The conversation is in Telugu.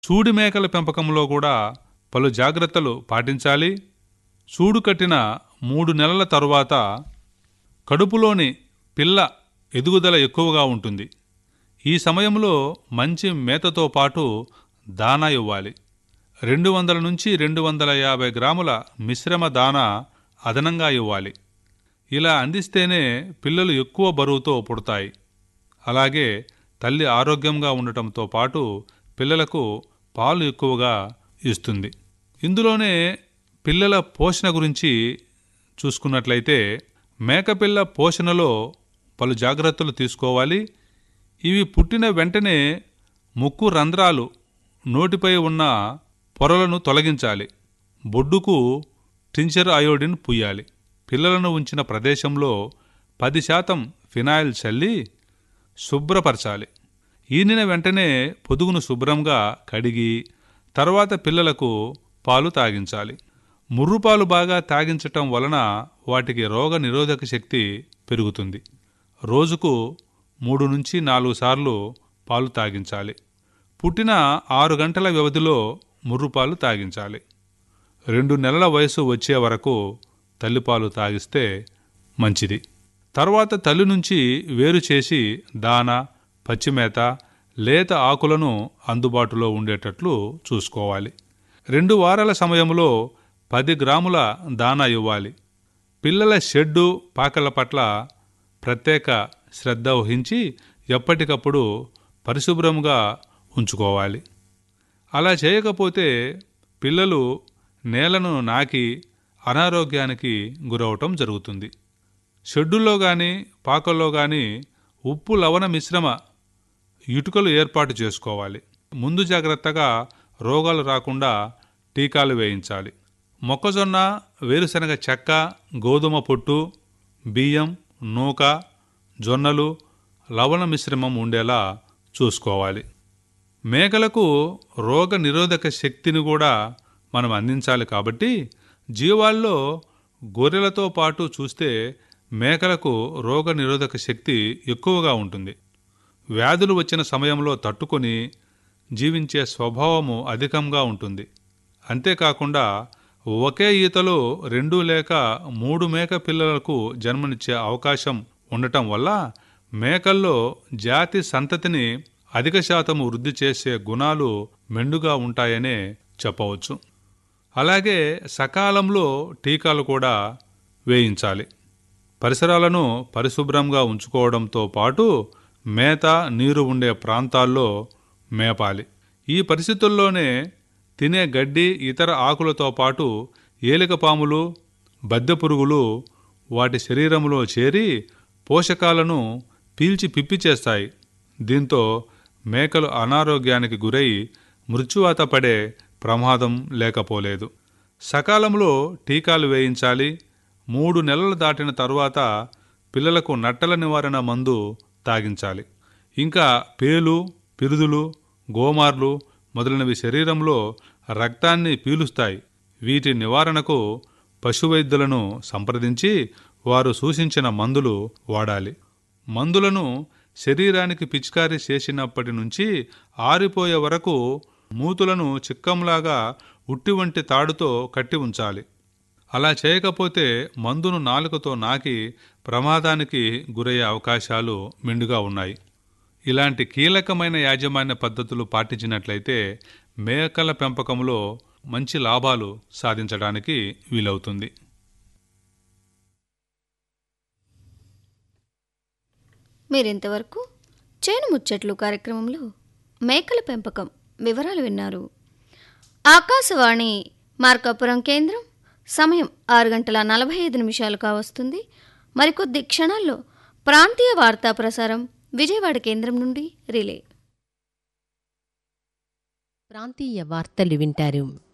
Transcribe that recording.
సూడి మేకల పెంపకంలో కూడా పలు జాగ్రత్తలు పాటించాలి సూడు కట్టిన మూడు నెలల తరువాత కడుపులోని పిల్ల ఎదుగుదల ఎక్కువగా ఉంటుంది ఈ సమయంలో మంచి మేతతో పాటు దానా ఇవ్వాలి రెండు వందల నుంచి రెండు వందల యాభై గ్రాముల మిశ్రమ దానా అదనంగా ఇవ్వాలి ఇలా అందిస్తేనే పిల్లలు ఎక్కువ బరువుతో పుడతాయి అలాగే తల్లి ఆరోగ్యంగా ఉండటంతో పాటు పిల్లలకు పాలు ఎక్కువగా ఇస్తుంది ఇందులోనే పిల్లల పోషణ గురించి చూసుకున్నట్లయితే మేకపిల్ల పోషణలో పలు జాగ్రత్తలు తీసుకోవాలి ఇవి పుట్టిన వెంటనే ముక్కు రంధ్రాలు నోటిపై ఉన్న పొరలను తొలగించాలి బొడ్డుకు టించర్ అయోడిన్ పుయ్యాలి పిల్లలను ఉంచిన ప్రదేశంలో పది శాతం ఫినాయిల్ చల్లి శుభ్రపరచాలి ఈనిన వెంటనే పొదుగును శుభ్రంగా కడిగి తర్వాత పిల్లలకు పాలు తాగించాలి ముర్రుపాలు బాగా తాగించటం వలన వాటికి రోగ నిరోధక శక్తి పెరుగుతుంది రోజుకు మూడు నుంచి నాలుగు సార్లు పాలు తాగించాలి పుట్టిన ఆరు గంటల వ్యవధిలో ముర్రుపాలు తాగించాలి రెండు నెలల వయసు వచ్చే వరకు తల్లిపాలు తాగిస్తే మంచిది తర్వాత తల్లి నుంచి వేరు చేసి దాన పచ్చిమేత లేత ఆకులను అందుబాటులో ఉండేటట్లు చూసుకోవాలి రెండు వారాల సమయంలో పది గ్రాముల దానా ఇవ్వాలి పిల్లల షెడ్డు పాకల పట్ల ప్రత్యేక శ్రద్ధ వహించి ఎప్పటికప్పుడు పరిశుభ్రంగా ఉంచుకోవాలి అలా చేయకపోతే పిల్లలు నేలను నాకి అనారోగ్యానికి గురవటం జరుగుతుంది షెడ్డుల్లో కానీ పాకల్లో కానీ ఉప్పు లవణ మిశ్రమ ఇటుకలు ఏర్పాటు చేసుకోవాలి ముందు జాగ్రత్తగా రోగాలు రాకుండా టీకాలు వేయించాలి మొక్కజొన్న వేరుశనగ చెక్క గోధుమ పొట్టు బియ్యం నూక జొన్నలు లవణ మిశ్రమం ఉండేలా చూసుకోవాలి మేకలకు రోగ నిరోధక శక్తిని కూడా మనం అందించాలి కాబట్టి జీవాల్లో గొర్రెలతో పాటు చూస్తే మేకలకు రోగ నిరోధక శక్తి ఎక్కువగా ఉంటుంది వ్యాధులు వచ్చిన సమయంలో తట్టుకొని జీవించే స్వభావము అధికంగా ఉంటుంది అంతేకాకుండా ఒకే ఈతలో రెండు లేక మూడు మేక పిల్లలకు జన్మనిచ్చే అవకాశం ఉండటం వల్ల మేకల్లో జాతి సంతతిని అధిక శాతము వృద్ధి చేసే గుణాలు మెండుగా ఉంటాయనే చెప్పవచ్చు అలాగే సకాలంలో టీకాలు కూడా వేయించాలి పరిసరాలను పరిశుభ్రంగా ఉంచుకోవడంతో పాటు మేత నీరు ఉండే ప్రాంతాల్లో మేపాలి ఈ పరిస్థితుల్లోనే తినే గడ్డి ఇతర ఆకులతో పాటు ఏలికపాములు బద్దె పురుగులు వాటి శరీరంలో చేరి పోషకాలను పీల్చి పిప్పి చేస్తాయి దీంతో మేకలు అనారోగ్యానికి గురై మృత్యువాత పడే ప్రమాదం లేకపోలేదు సకాలంలో టీకాలు వేయించాలి మూడు నెలలు దాటిన తరువాత పిల్లలకు నట్టల నివారణ మందు తాగించాలి ఇంకా పేలు పిరుదులు గోమార్లు మొదలైనవి శరీరంలో రక్తాన్ని పీలుస్తాయి వీటి నివారణకు పశువైద్యులను సంప్రదించి వారు సూచించిన మందులు వాడాలి మందులను శరీరానికి పిచికారీ చేసినప్పటి నుంచి ఆరిపోయే వరకు మూతులను చిక్కంలాగా ఉట్టి వంటి తాడుతో కట్టి ఉంచాలి అలా చేయకపోతే మందును నాలుకతో నాకి ప్రమాదానికి గురయ్యే అవకాశాలు మెండుగా ఉన్నాయి ఇలాంటి కీలకమైన యాజమాన్య పద్ధతులు పాటించినట్లయితే మేకల పెంపకంలో మంచి లాభాలు సాధించడానికి వీలవుతుంది మీరింతవరకు చేను ముచ్చట్లు కార్యక్రమంలో మేకల పెంపకం వివరాలు విన్నారు ఆకాశవాణి మార్కాపురం కేంద్రం సమయం ఆరు గంటల నలభై ఐదు నిమిషాలు కావస్తుంది మరికొద్ది క్షణాల్లో ప్రాంతీయ వార్తా ప్రసారం విజయవాడ కేంద్రం నుండి రిలే ప్రాంతీయ వార్తలు వింటారు